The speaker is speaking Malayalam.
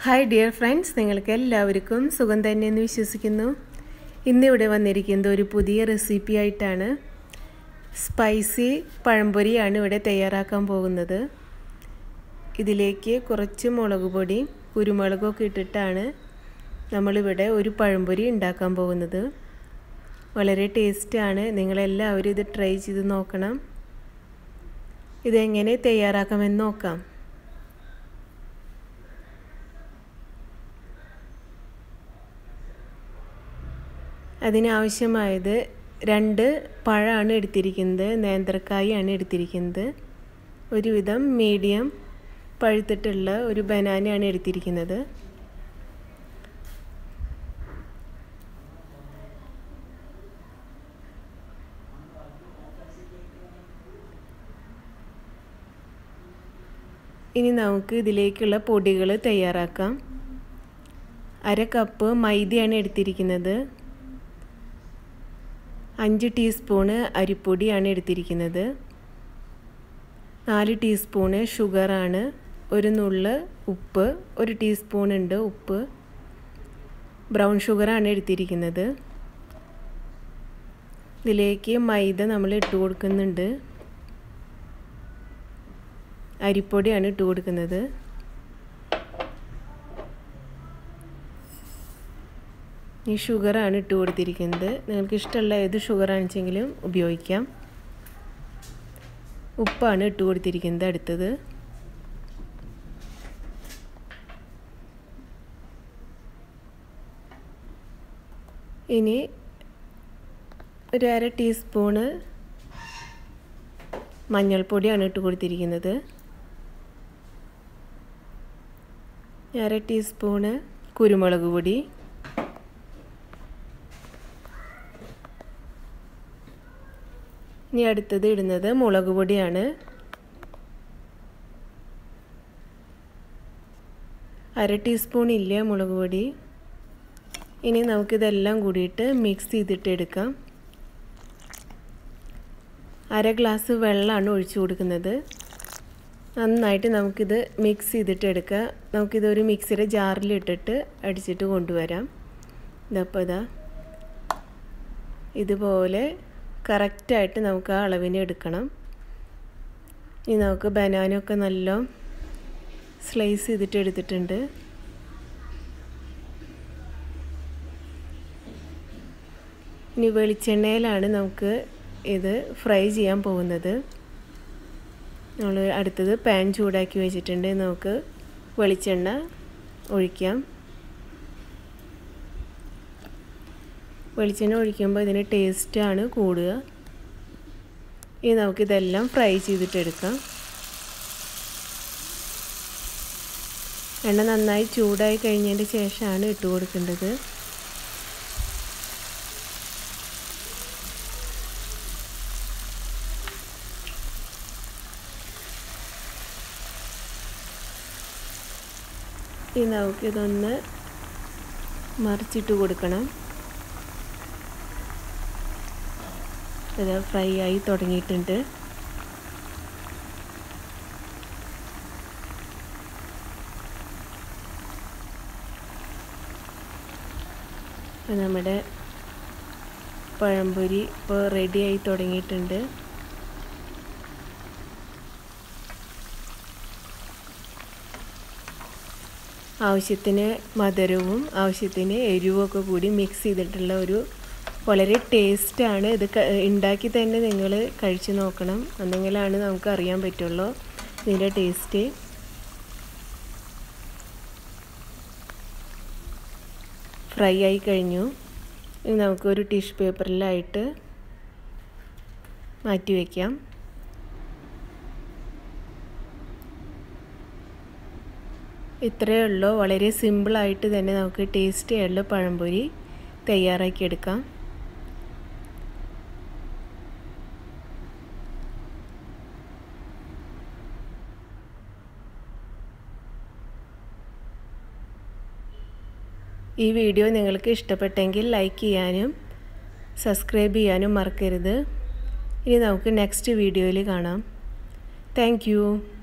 ഹായ് ഡിയർ ഫ്രണ്ട്സ് നിങ്ങൾക്ക് എല്ലാവർക്കും സുഖം തന്നെയെന്ന് വിശ്വസിക്കുന്നു ഇന്നിവിടെ വന്നിരിക്കുന്നത് ഒരു പുതിയ റെസിപ്പി ആയിട്ടാണ് സ്പൈസി പഴംപൊരിയാണ് ഇവിടെ തയ്യാറാക്കാൻ പോകുന്നത് ഇതിലേക്ക് കുറച്ച് മുളക് പൊടി കുരുമുളകൊക്കെ ഇട്ടിട്ടാണ് നമ്മളിവിടെ ഒരു പഴംപൊരി ഉണ്ടാക്കാൻ പോകുന്നത് വളരെ ടേസ്റ്റാണ് നിങ്ങളെല്ലാവരും ഇത് ട്രൈ ചെയ്ത് നോക്കണം ഇതെങ്ങനെ തയ്യാറാക്കാമെന്ന് നോക്കാം അതിനാവശ്യമായത് രണ്ട് പഴമാണ് എടുത്തിരിക്കുന്നത് നേന്ത്രക്കായാണ് എടുത്തിരിക്കുന്നത് ഒരുവിധം മീഡിയം പഴുത്തിട്ടുള്ള ഒരു ബനാനയാണ് എടുത്തിരിക്കുന്നത് ഇനി നമുക്ക് ഇതിലേക്കുള്ള പൊടികൾ തയ്യാറാക്കാം അര കപ്പ് മൈദയാണ് എടുത്തിരിക്കുന്നത് അഞ്ച് ടീസ്പൂണ് അരിപ്പൊടിയാണ് എടുത്തിരിക്കുന്നത് നാല് ടീസ്പൂണ് ഷുഗറാണ് ഒരു നുള്ള് ഉപ്പ് ഒരു ടീസ്പൂൺ ഉണ്ട് ഉപ്പ് ബ്രൗൺ ഷുഗറാണ് എടുത്തിരിക്കുന്നത് ഇതിലേക്ക് മൈദ നമ്മൾ ഇട്ട് കൊടുക്കുന്നുണ്ട് അരിപ്പൊടിയാണ് ഇട്ട് കൊടുക്കുന്നത് ഈ ഷുഗറാണ് ഇട്ട് കൊടുത്തിരിക്കുന്നത് നിങ്ങൾക്ക് ഇഷ്ടമുള്ള ഏത് ഷുഗറാണെന്ന് വെച്ചെങ്കിലും ഉപയോഗിക്കാം ഉപ്പാണ് ഇട്ട് കൊടുത്തിരിക്കുന്നത് അടുത്തത് ഇനി ഒരു അര ടീസ്പൂണ് മഞ്ഞൾപ്പൊടിയാണ് ഇട്ട് കൊടുത്തിരിക്കുന്നത് അര ടീസ്പൂണ് കുരുമുളക് പൊടി ഇനി അടുത്തത് ഇടുന്നത് മുളക് പൊടിയാണ് അര ടീസ്പൂൺ ഇല്ല മുളക് പൊടി ഇനി നമുക്കിതെല്ലാം കൂടിയിട്ട് മിക്സ് ചെയ്തിട്ട് എടുക്കാം അര ഗ്ലാസ് വെള്ളമാണ് ഒഴിച്ചു കൊടുക്കുന്നത് നന്നായിട്ട് നമുക്കിത് മിക്സ് ചെയ്തിട്ട് എടുക്കാം നമുക്കിതൊരു മിക്സിയുടെ ജാറിലിട്ടിട്ട് അടിച്ചിട്ട് കൊണ്ടുവരാം ഇതപ്പോൾ ഇതാ ഇതുപോലെ കറക്റ്റായിട്ട് നമുക്ക് ആ അളവിന് എടുക്കണം ഇനി നമുക്ക് ബനാനൊക്കെ നല്ല സ്ലൈസ് ചെയ്തിട്ട് എടുത്തിട്ടുണ്ട് ഇനി വെളിച്ചെണ്ണയിലാണ് നമുക്ക് ഇത് ഫ്രൈ ചെയ്യാൻ പോകുന്നത് നമ്മൾ അടുത്തത് പാൻ ചൂടാക്കി വെച്ചിട്ടുണ്ട് നമുക്ക് വെളിച്ചെണ്ണ ഒഴിക്കാം വെളിച്ചെണ്ണ ഒഴിക്കുമ്പോൾ ഇതിന് ടേസ്റ്റാണ് കൂടുക ഇനി നമുക്കിതെല്ലാം ഫ്രൈ ചെയ്തിട്ടെടുക്കാം എണ്ണ നന്നായി ചൂടായി കഴിഞ്ഞതിന് ശേഷമാണ് ഇട്ട് കൊടുക്കേണ്ടത് ഇനി നമുക്കിതൊന്ന് മറിച്ചിട്ട് കൊടുക്കണം ഇത് ഫ്രൈ ആയി തുടങ്ങിയിട്ടുണ്ട് നമ്മുടെ പഴംപൊരി ഇപ്പോൾ റെഡിയായി തുടങ്ങിയിട്ടുണ്ട് ആവശ്യത്തിന് മധുരവും ആവശ്യത്തിന് എരിവുമൊക്കെ കൂടി മിക്സ് ചെയ്തിട്ടുള്ള ഒരു വളരെ ടേസ്റ്റാണ് ഇത് ഉണ്ടാക്കി തന്നെ നിങ്ങൾ കഴിച്ച് നോക്കണം എന്നെങ്കിലാണ് നമുക്ക് അറിയാൻ പറ്റുള്ളൂ ഇതിൻ്റെ ടേസ്റ്റ് ഫ്രൈ ആയി കഴിഞ്ഞു ഇനി നമുക്കൊരു ടിഷ്യൂ പേപ്പറിലായിട്ട് മാറ്റി വയ്ക്കാം ഇത്രയേ ഉള്ളൂ വളരെ സിമ്പിളായിട്ട് തന്നെ നമുക്ക് ടേസ്റ്റി ആയിട്ടുള്ള പഴംപൊരി തയ്യാറാക്കിയെടുക്കാം ഈ വീഡിയോ നിങ്ങൾക്ക് ഇഷ്ടപ്പെട്ടെങ്കിൽ ലൈക്ക് ചെയ്യാനും സബ്സ്ക്രൈബ് ചെയ്യാനും മറക്കരുത് ഇനി നമുക്ക് നെക്സ്റ്റ് വീഡിയോയിൽ കാണാം താങ്ക്